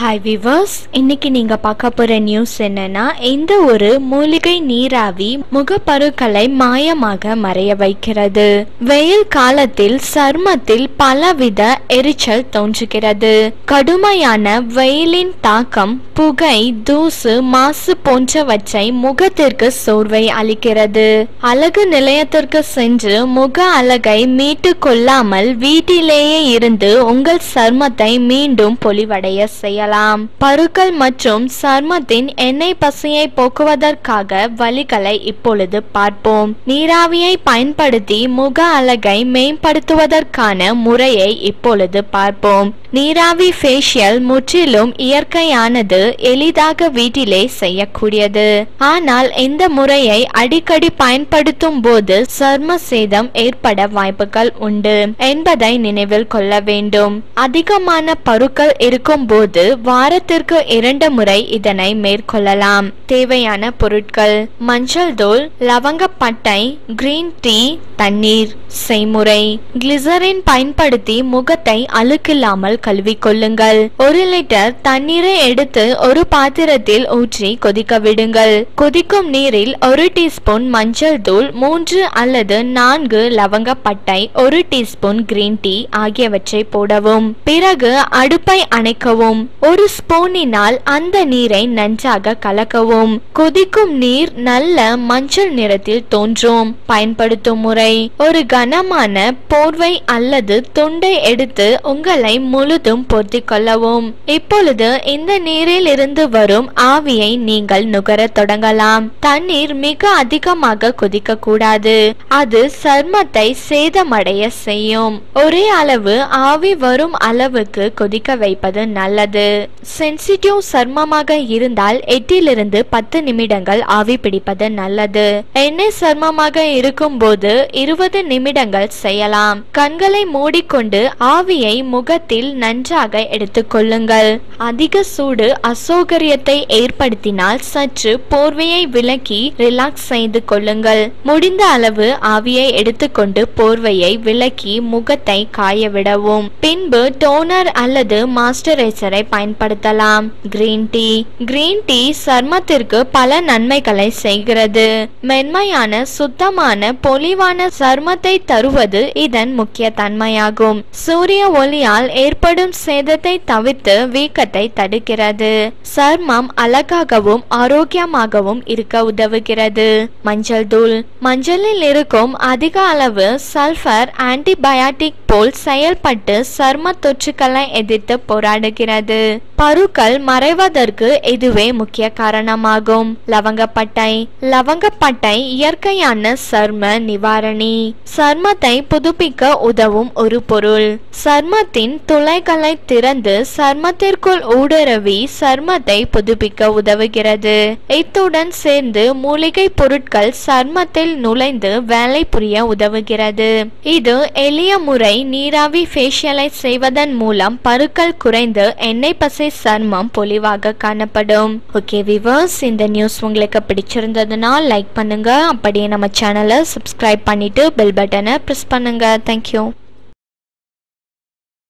hi viewers இன்னைக்கு நீங்க பார்க்க போற நியூஸ் என்னன்னா இந்த ஒரு மூலிகை நீராவி முகப்பருக்களை மாயமாக மறைய வைக்கிறது வெயில் காலத்தில் சருமத்தில் பலவித எரிச்சல் தோன்றுகிறது கடுமையான வெயிலின் தாக்கம் புகை தூசு மாசு போன்றவற்றை முகத்திற்கு சோர்வை அளிக்கிறது அழகு நிலையத்திற்கு சென்று முக அழகை மீட்டு கொள்ளாமல் வீட்டிலேயே இருந்து உங்கள் சருமத்தை மீண்டும் பொலிவடைய செய்யலாம் பருக்கள் மற்றும் சருமத்தின் எண்ணெய் பசையை போக்குவதற்காக வழிகளை இப்பொழுது பார்ப்போம் நீராவியை பயன்படுத்தி முக அழகை மேம்படுத்துவதற்கான முறையை இப்பொழுது பார்ப்போம் நீராவி ஃபேஷியல் முற்றிலும் இயற்கையானது எளிதாக வீட்டிலே செய்யக்கூடியது ஆனால் இந்த முறையை அடிக்கடி பயன்படுத்தும் போது சர்ம சேதம் ஏற்பட வாய்ப்புகள் உண்டு என்பதை நினைவில் கொள்ள வேண்டும் அதிகமான பருக்கள் இருக்கும் போது வாரத்திற்கு இரண்டு முறை இதனை மேற்கொள்ளலாம் தேவையான பொருட்கள் மஞ்சள் தூள் லவங்கப்பட்டை கிரீன் டீ தண்ணீர் செய்முறை கிளிசரின் பயன்படுத்தி முகத்தை அழுக்கில்லாமல் கழுவிக்கொள்ளுங்கள் ஒரு லிட்டர் தண்ணீரை எடுத்து ஒரு பாத்திரத்தில் ஊற்றி கொதிக்க விடுங்கள் கொதிக்கும் நீரில் ஒரு டீஸ்பூன் மஞ்சள் தூள் மூன்று அல்லது நான்கு லவங்கப்பட்டை ஒரு டீஸ்பூன் கிரீன் டீ ஆகியவற்றை போடவும் பிறகு அடுப்பை அணைக்கவும் ஒரு ஸ்பூனினால் அந்த நீரை நன்றாக கலக்கவும் கொதிக்கும் நீர் நல்ல மஞ்சள் நிறத்தில் தோன்றும் பயன்படுத்தும் முறை ஒரு கனமான போர்வை அல்லது துண்டை எடுத்து உங்களை முழுதும் பொருத்திக் கொள்ளவும் இப்பொழுது இந்த நீரில் இருந்து வரும் ஆவியை நீங்கள் நுகர தொடங்கலாம் தண்ணீர் மிக அதிகமாக கொதிக்க கூடாது அது சர்மத்தை சேதமடைய செய்யும் ஒரே அளவு ஆவி வரும் அளவுக்கு கொதிக்க வைப்பது நல்லது சென்சிட்டிவ் சர்மமாக இருந்தால் எட்டிலிருந்து பத்து நிமிடங்கள் ஆவி பிடிப்பது நல்லது எண்ணெய் சர்மமாக இருக்கும் போது இருபது நிமிடங்கள் செய்யலாம் கண்களை மூடிக்கொண்டு ஆவியை முகத்தில் நன்றாக எடுத்துக்கொள்ளுங்கள் அதிக சூடு அசௌகரியத்தை ஏற்படுத்தினால் சற்று போர்வையை விலக்கி ரிலாக்ஸ் செய்து கொள்ளுங்கள் முடிந்த அளவு ஆவியை எடுத்துக்கொண்டு போர்வையை விலக்கி முகத்தை காய விடவும் பின்பு டோனர் அல்லது மாய்ஸ்சரைசரை பயன்படுத்தலாம் கிரீன் டீ கிரீன் டீ சர்மத்திற்கு பல நன்மைகளை செய்கிறது மென்மையான சுத்தமான பொலிவான சர்மத்தை தருவது இதன் முக்கிய தன்மையாகும் சூரிய ஒளியால் ஏற்படும் சேதத்தை தவிர்த்து வீக்கத்தை தடுக்கிறது சர்மம் அழகாகவும் ஆரோக்கியமாகவும் இருக்க உதவுகிறது மஞ்சள் தூள் மஞ்சளில் இருக்கும் அதிக அளவு சல்பர் ஆன்டிபயாட்டிக் போல் செயல்பட்டு சர்ம தொற்றுக்களை எதிர்த்து போராடுகிறது பருக்கள் மறைவதற்கு இதுவே முக்கிய காரணமாகும் லவங்கப்பட்டை லவங்கப்பட்டை இயற்கையான சர்ம நிவாரணி சர்மத்தை புதுப்பிக்க உதவும் ஒரு பொருள் சர்மத்தின் துளைகளை திறந்து சர்மத்திற்குள் ஊடுருவி சர்மத்தை புதுப்பிக்க உதவுகிறது இத்துடன் சேர்ந்து மூலிகை பொருட்கள் சர்மத்தில் நுழைந்து வேலை புரிய உதவுகிறது இது எளிய முறை நீராவி ஃபேஷியலை செய்வதன் மூலம் பருக்கள் குறைந்து எண்ணெய் பசை சர்மம் பொலிவாக காணப்படும் ஓகே விவர்ஸ் இந்த நியூஸ் உங்களுக்கு பிடிச்சிருந்ததுன்னா லைக் பண்ணுங்க அப்படியே நம்ம சேனலை சப்ஸ்கிரைப் பண்ணிட்டு பெல் பட்டனை ப்ரெஸ் பண்ணுங்க தேங்க்யூ